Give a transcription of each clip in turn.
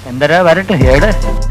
എന്തരാ വരട്ടെ ഏട്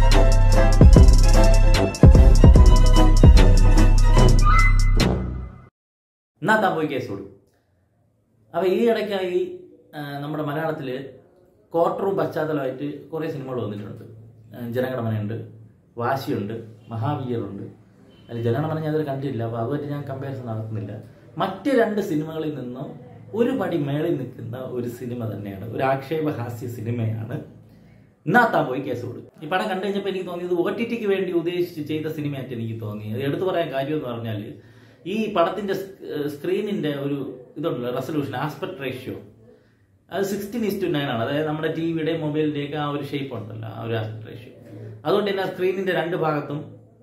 എന്നാ താൻ പോയി കേസ് കൊടുക്കും അപ്പോൾ ഈ ഇടയ്ക്കായി ആ, നമ്മുടെ മലയാളത്തിൽ കോർട്ട് റൂം പശ്ചാത്തലമായിട്ട് കുറേ സിനിമകൾ വന്നിട്ടുണ്ട് ആ, ജനഗണമനയുണ്ട് വാശിയുണ്ട് മഹാവീരുണ്ട് അതിൽ ജനഗണമന ഞാൻ ഇതുവരെ കണ്ടിട്ടില്ല അപ്പോൾ അതുമായിട്ട് ഞാൻ കമ്പാരിസൺ നടത്തുന്നില്ല മറ്റ് രണ്ട് സിനിമകളിൽ നിന്നും ഒരു പടി മേളിൽ നിൽക്കുന്ന ഒരു സിനിമ തന്നെയാണ് ഒരു ആക്ഷേപഹാസ്യ സിനിമയാണ് എന്നാ താൻ പോയി കേസ് കൊടുക്കും ഈ പടം കണ്ടു കഴിഞ്ഞപ്പോൾ എനിക്ക് തോന്നിയത് ഒ ടി ടിക്ക് വേണ്ടി ഉദ്ദേശിച്ച് ചെയ്ത സിനിമയായിട്ട് എനിക്ക് തോന്നി അത് എടുത്തു പറയാൻ കാര്യം എന്ന് പറഞ്ഞാൽ ഈ പടത്തിന്റെ സ്ക്രീനിന്റെ ഒരു ഇതുണ്ടല്ലോ റെസൊല്യൂഷൻ ആസ്പെക്ട് റേഷ്യോ അത് സിക്സ്റ്റീൻ ഇസ് ടു നയൻ ആണ് അതായത് നമ്മുടെ ടി വിയുടെ മൊബൈലിന്റെയൊക്കെ ആ ഒരു ഷേപ്പ് ഉണ്ടല്ലോ ആ ഒരു ആസ്പെക്ട് റേഷ്യോ അതുകൊണ്ട് തന്നെ സ്ക്രീനിന്റെ രണ്ട് ഭാഗത്തും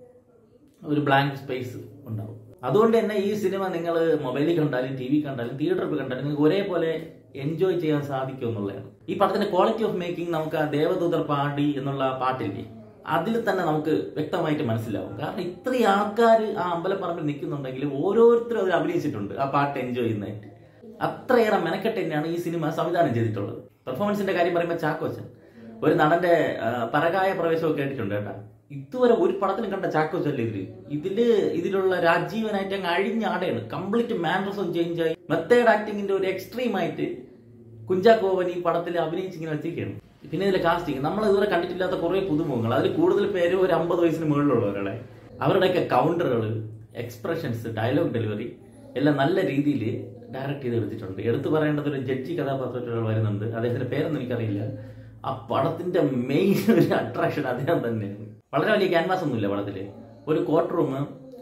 ഒരു ബ്ലാങ്ക് സ്പേസ് ഉണ്ടാവും അതുകൊണ്ട് തന്നെ ഈ സിനിമ നിങ്ങൾ മൊബൈലിൽ കണ്ടാലും ടി വി കണ്ടാലും തിയേറ്ററിൽ പോയി കണ്ടാലും നിങ്ങൾക്ക് ഒരേപോലെ എൻജോയ് ചെയ്യാൻ സാധിക്കും എന്നുള്ളതാണ് ഈ പടത്തിന്റെ ക്വാളിറ്റി ഓഫ് മേക്കിംഗ് നമുക്ക് ആ ദേവദൂതർ പാടി എന്നുള്ള ആ പാട്ടില്ലേ അതിൽ തന്നെ നമുക്ക് വ്യക്തമായിട്ട് മനസ്സിലാവും കാരണം ഇത്രയും ആൾക്കാർ ആ അമ്പലപ്പറമ്പിൽ നിൽക്കുന്നുണ്ടെങ്കിൽ ഓരോരുത്തരും അത് അഭിനയിച്ചിട്ടുണ്ട് ആ പാട്ട് എൻജോയ് ചെയ്യുന്നതായിട്ട് അത്രയേറെ മെനക്കെട്ട് തന്നെയാണ് ഈ സിനിമ സംവിധാനം ചെയ്തിട്ടുള്ളത് പെർഫോമൻസിന്റെ കാര്യം പറയുമ്പോൾ ചാക്കോച്ചൻ ഒരു നടന്റെ ആ, പരകായ പ്രവേശമൊക്കെ കേട്ടിട്ടുണ്ട് കേട്ടാ ഇതുവരെ ഒരു പടത്തിലും കണ്ട ചാക്കോച്ചല്ലേ ഇതില് ഇതില് ഇതിലുള്ള രാജീവനായിട്ട് അങ്ങ് അഴിഞ്ഞാടെയാണ് കംപ്ലീറ്റ് മാനറസും ചേഞ്ച് ആയി മെത്തേഡ് ആക്ടിങ്ങിന്റെ ഒരു എക്സ്ട്രീം ആയിട്ട് കുഞ്ചാക്കോവൻ ഈ പടത്തിൽ അഭിനയിച്ച് ഇങ്ങനെ വെച്ചിരിക്കുകയാണ് പിന്നെ ഇതിലെ കാസ്റ്റിംഗ് നമ്മൾ ഇതുവരെ കണ്ടിട്ടില്ലാത്ത കുറെ പുതുമുഖങ്ങൾ അതിൽ കൂടുതൽ പേര് ഒരു അമ്പത് വയസ്സിന് മുകളിലുള്ളവരുടെ അവരുടെയൊക്കെ കൗണ്ടറുകൾ എക്സ്പ്രഷൻസ് ഡയലോഗ് ഡെലിവറി എല്ലാം നല്ല രീതിയിൽ ഡയറക്റ്റ് ചെയ്ത് എടുത്തിട്ടുണ്ട് എടുത്തു പറയേണ്ടത് ഒരു ജഡ്ജി കഥാപാത്രത്തിൽ വരുന്നുണ്ട് അദ്ദേഹത്തിന്റെ പേരൊന്നും എനിക്കറിയില്ല ആ പടത്തിന്റെ മെയിൻ ഒരു അട്രാക്ഷൻ അദ്ദേഹം തന്നെയാണ് വളരെ വലിയ ക്യാൻവാസ് ഒന്നുമില്ല പടത്തില് ഒരു കോർട്ട് റൂം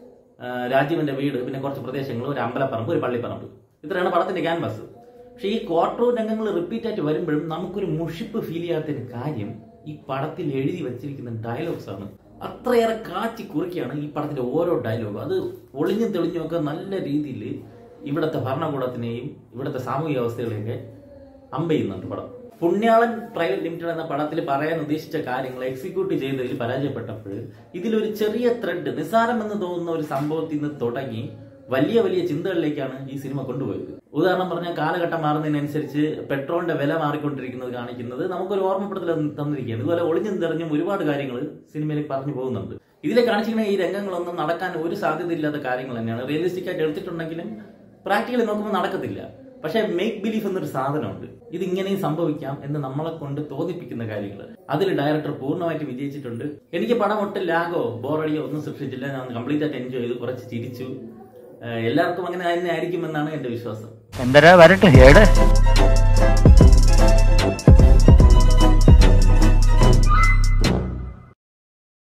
രാജീവന്റെ വീട് പിന്നെ കുറച്ച് പ്രദേശങ്ങൾ ഒരു അമ്പലപ്പറമ്പ് ഒരു പള്ളിപ്പറമ്പ് ഇത്രയാണ് പടത്തിന്റെ ക്യാൻവാസ് പക്ഷെ ഈ കോർട്ട് റൂം രംഗങ്ങൾ റിപ്പീറ്റ് ആയിട്ട് വരുമ്പോഴും നമുക്കൊരു മുഷിപ്പ് ഫീൽ ചെയ്യാത്തൊരു കാര്യം ഈ പടത്തിൽ എഴുതി വെച്ചിരിക്കുന്ന ഡയലോഗ്സ് ആണ് അത്രയേറെ കാച്ചി കുറിക്കുകയാണ് ഈ പടത്തിന്റെ ഓരോ ഡയലോഗും അത് ഒളിഞ്ഞും തെളിഞ്ഞും ഒക്കെ നല്ല രീതിയിൽ ഇവിടുത്തെ ഭരണകൂടത്തിനെയും ഇവിടുത്തെ സാമൂഹിക വ്യവസ്ഥകളെയൊക്കെ അമ്പ ചെയ്യുന്നുണ്ട് പടം പുണ്യാളൻ പ്രൈവറ്റ് ലിമിറ്റഡ് എന്ന പടത്തിൽ പറയാൻ ഉദ്ദേശിച്ച കാര്യങ്ങൾ എക്സിക്യൂട്ട് ചെയ്തതിൽ പരാജയപ്പെട്ടപ്പോൾ ഇതിലൊരു ചെറിയ ത്രെഡ് നിസ്സാരമെന്ന് തോന്നുന്ന ഒരു സംഭവത്തിൽ നിന്ന് തുടങ്ങി വലിയ വലിയ ചിന്തകളിലേക്കാണ് ഈ സിനിമ കൊണ്ടുപോയത് ഉദാഹരണം പറഞ്ഞാൽ കാലഘട്ടം മാറുന്നതിനനുസരിച്ച് പെട്രോളിന്റെ വില മാറിക്കൊണ്ടിരിക്കുന്നത് കാണിക്കുന്നത് നമുക്കൊരു ഓർമ്മപ്പെടുത്തൽ തന്നിരിക്കുകയാണ് ഇതുപോലെ ഒളിഞ്ഞും തെറിഞ്ഞും ഒരുപാട് കാര്യങ്ങൾ സിനിമയിൽ പറഞ്ഞു പോകുന്നുണ്ട് ഇതിലെ കാണിച്ചിരിക്കുന്ന ഈ രംഗങ്ങളൊന്നും നടക്കാൻ ഒരു സാധ്യതയില്ലാത്ത കാര്യങ്ങൾ തന്നെയാണ് റിയലിസ്റ്റിക് ആയിട്ട് എടുത്തിട്ടുണ്ടെങ്കിലും പ്രാക്ടിക്കലി നോക്കുമ്പോൾ നടക്കത്തില്ല പക്ഷേ മേക്ക് ബിലീഫ് എന്നൊരു സാധനമുണ്ട് ഇത് ഇങ്ങനെയും സംഭവിക്കാം എന്ന് നമ്മളെ കൊണ്ട് തോന്നിപ്പിക്കുന്ന കാര്യങ്ങൾ അതിൽ ഡയറക്ടർ പൂർണ്ണമായിട്ട് വിജയിച്ചിട്ടുണ്ട് എനിക്ക് പടം ഒട്ടും ലാഗോ ബോറടിയോ ഒന്നും സൃഷ്ടിച്ചില്ല ഞാൻ കംപ്ലീറ്റ് ആയിട്ട് എൻജോയ് ചെയ്തു കുറച്ച് ചിരിച്ചു ഏഹ് എല്ലാവർക്കും അങ്ങനെ തന്നെ ആയിരിക്കുമെന്നാണ് എന്റെ വിശ്വാസം എന്തരാ വരട്ടെ ഏട്